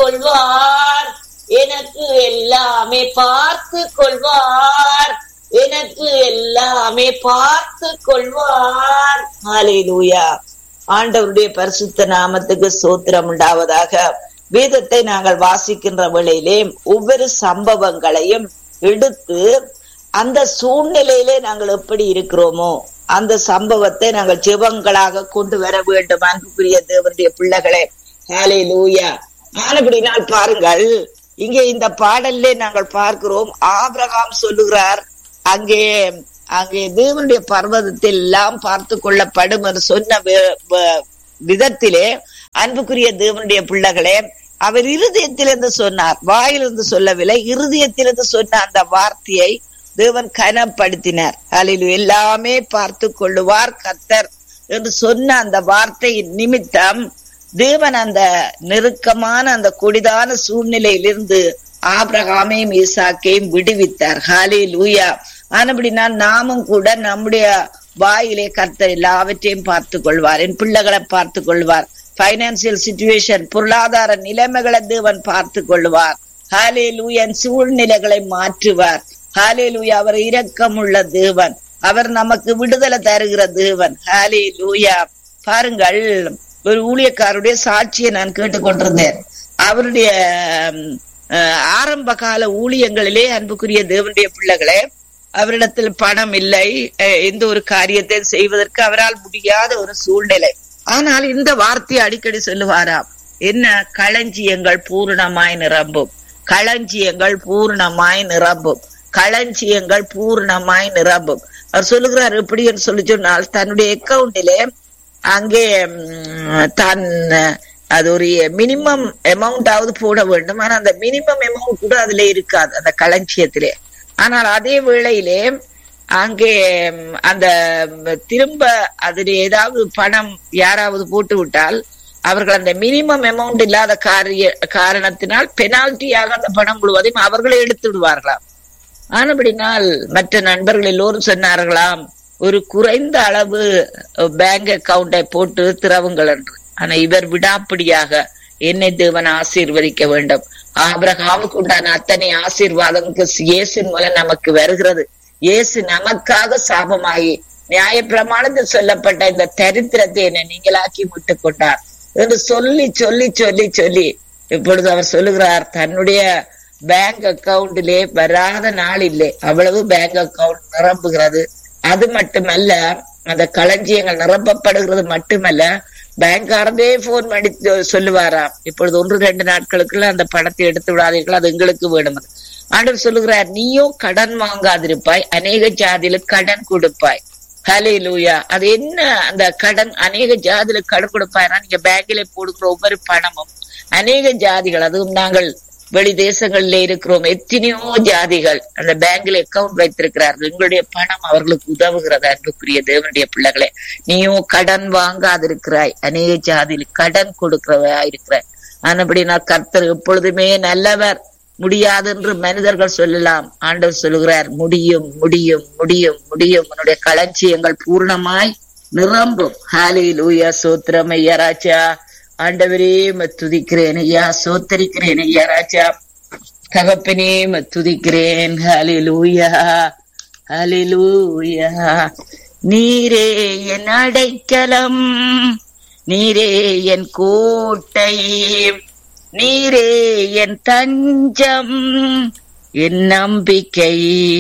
கொள்வார் எனக்கு எல்லாமே பார்த்து கொள்வார் எனக்கு எல்லாமே பார்த்து கொள்வார் ஹalleluya ஆண்டவருடைய பரிசுத்த நாமத்துக்கு சோத்திரம் உண்டாவதாக வேதத்தை நாங்கள் வாசிக்கின்ற வேளையிலே ஒவ்வொரு சம்பவங்களையும் எடுத்து அந்த சூழ்நிலையிலே நாங்கள் எப்படி இருக்கிறோமோ அந்த சம்பவத்தை நாங்கள் ஜெபங்களாக கொண்டு வர வேண்டும் அன்புக்குரிய தேவனுடைய பிள்ளைகளே ஹாலே லூயா ஆனபடினால் பாருங்கள் இங்கே இந்த பாடல்லே நாங்கள் பார்க்கிறோம் ஆபிரகாம் சொல்லுகிறார் அங்கே அங்கே தேவனுடைய பர்வதத்தில் எல்லாம் பார்த்து கொள்ளப்படும் என்று சொன்ன வி- வி- விதத்திலே அன்புக்குரிய தேவனுடைய பிள்ளைகளே அவர் இருதயத்திலிருந்து சொன்னார் வாயிலிருந்து சொல்லவில்லை இருதயத்திலிருந்து சொன்ன அந்த வார்த்தையை தேவன் கனப்படுத்தினார் அதில் எல்லாமே பார்த்து கொள்ளுவார் கர்த்தர் என்று சொன்ன அந்த வார்த்தையின் நிமித்தம் தேவன் அந்த நெருக்கமான அந்த கொடிதான சூழ்நிலையிலிருந்து ஆபிரகாமையும் ஈசாக்கையும் விடுவித்தார் ஹாலே லூயா ஆனபடினா நாமும் கூட நம்முடைய வாயிலே கர்த்தர் எல்லாவற்றையும் பார்த்து கொள்வார் என் பிள்ளைகளை பார்த்து கொள்வார் பைனான்சியல் சுச்சுவேஷன் பொருளாதார நிலைமைகளை தேவன் பார்த்து கொள்வார் ஹாலே லூயன் சூழ்நிலைகளை மாற்றுவார் ஹாலே லூயா அவர் இரக்கமுள்ள தேவன் அவர் நமக்கு விடுதலை தருகிற தேவன் ஹாலே லூயா பாருங்கள் ஒரு ஊழியக்காரருடைய சாட்சியை நான் கேட்டுக்கொண்டிருந்தேன் அவருடைய ம், அஹ், ஆரம்ப கால ஊழியங்களிலே அன்புக்குரிய தேவனுடைய பிள்ளைகளே அவரிடத்தில் பணம் இல்லை அஹ், எந்த ஒரு காரியத்தை செய்வதற்கு அவரால் முடியாத ஒரு சூழ்நிலை ஆனால் இந்த வார்த்தையை அடிக்கடி சொல்லுவாராம் என்ன களஞ்சியங்கள் பூரணமாய் நிரம்பும் களஞ்சியங்கள் பூரணமாய் நிரம்பும் களஞ்சியங்கள் பூரணமாய் நிரம்பும் அவர் சொல்லுகிறார் எப்படி என்று சொல்லி சொன்னால் தன்னுடைய அக்கவுண்டிலே அங்கே ம், தான் அது ஒரு மினிமம் அமௌண்ட் ஆவது போட வேண்டும் ஆனா அந்த மினிமம் அமௌண்ட் கூட அதுல இருக்காது அந்த களஞ்சியத்திலே ஆனால் அதே வேளையிலே அங்கே ம், அந்த ம், திரும்ப அதில் ஏதாவது பணம் யாராவது போட்டு விட்டால் அவர்கள் அந்த மினிமம் அமௌண்ட் இல்லாத காரிய காரணத்தினால் பெனால்ட்டியாக அந்த பணம் முழுவதையும் அவர்களே எடுத்து விடுவார்களாம் ஆனபடினால் மற்ற நண்பர்கள் எல்லோரும் சொன்னார்களாம் ஒரு குறைந்த அளவு பேங்க் அக்கவுண்டை போட்டு திறவுங்கள் என்று ஆனா இவர் விடாப்பிடியாக என்னை தேவன் ஆசீர்வதிக்க வேண்டும் ஆபிரகாமுக்கு உண்டான அத்தனை ஆசீர்வாதங்களுக்கு இயேசின் மூலம் நமக்கு வருகிறது இயேசு நமக்காக சாபமாகி நியாயப்பிரமாணத்தில் சொல்லப்பட்ட இந்த தரித்திரத்தை என்னை நீங்களாக்கி விட்டுக் கொண்டார் என்று சொல்லி சொல்லி சொல்லி சொல்லி இப்பொழுது அவர் சொல்லுகிறார் தன்னுடைய பேங்க் அக்கவுண்டிலே வராத நாள் இல்லை அவ்வளவு பேங்க் அக்கவுண்ட் நிரம்புகிறது அது மட்டுமல்ல அந்த களஞ்சியங்கள் நிரப்பப்படுகிறது மட்டுமல்ல பேங்காரதே போன் பண்ணி சொ- சொல்லுவாராம் இப்பொழுது ஒன்று ரெண்டு நாட்களுக்குள்ள அந்த பணத்தை எடுத்து விடாதீர்கள் அது எங்களுக்கு வேணும் ஆண்டவர் சொல்லுகிறார் நீயோ கடன் வாங்காதிருப்பாய் அநேக ஜாதியில கடன் கொடுப்பாய் ஹலே லூயா அது என்ன அந்த கடன் அநேக ஜாதியில கடன் கொடுப்பாய்னா நீங்க பேங்கில போடுகிற ஒவ்வொரு பணமும் அநேக ஜாதிகள் அதுவும் நாங்கள் வெளி தேசங்கள்ல இருக்கிறோம் எத்தனையோ ஜாதிகள் அந்த பேங்க்ல அக்கவுண்ட் வைத்திருக்கிறார்கள் எங்களுடைய பணம் அவர்களுக்கு உதவுகிறது அன்புக்குரிய தேவனுடைய பிள்ளைகளே நீயும் கடன் வாங்காதிருக்கிறாய் அநேக ஜாதியில் கடன் கொடுக்கிறவா இருக்கிறாய் ஆனபடி நான் கர்த்தர் எப்பொழுதுமே நல்லவர் முடியாது என்று மனிதர்கள் சொல்லலாம் ஆண்டவர் சொல்லுகிறார் முடியும் முடியும் முடியும் முடியும் உன்னுடைய களஞ்சியங்கள் பூர்ணமாய் நிரம்பும் ஹாலி லூயா சோத்திரம் ஐயா ராஜா ஆண்டவரே உம்மை துதிக்கிறேன் ஐயா சோத்தரிக்கிறேன் ஐயா ராஜா தகப்பனே உம்மை துதிக்கிறேன் ஹாலி லூயா ஹாலி லூயா நீரே என் அடைக்கலம் நீரே என் கோட்டை நீரே என் தஞ்சம் என் நம்பிக்கை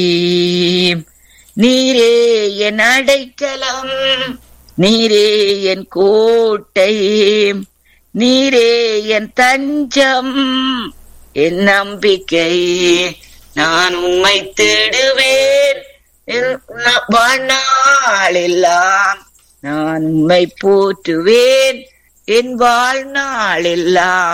நீரே என் அடைக்கலம் நீரே என் கோட்டை நீரே என் தஞ்சம் என் நம்பிக்கை நான் உம்மை தேடுவேன் என் வாழ்நாளெல்லாம் நான் உம்மை போற்றுவேன் என் வாழ்நாளெல்லாம்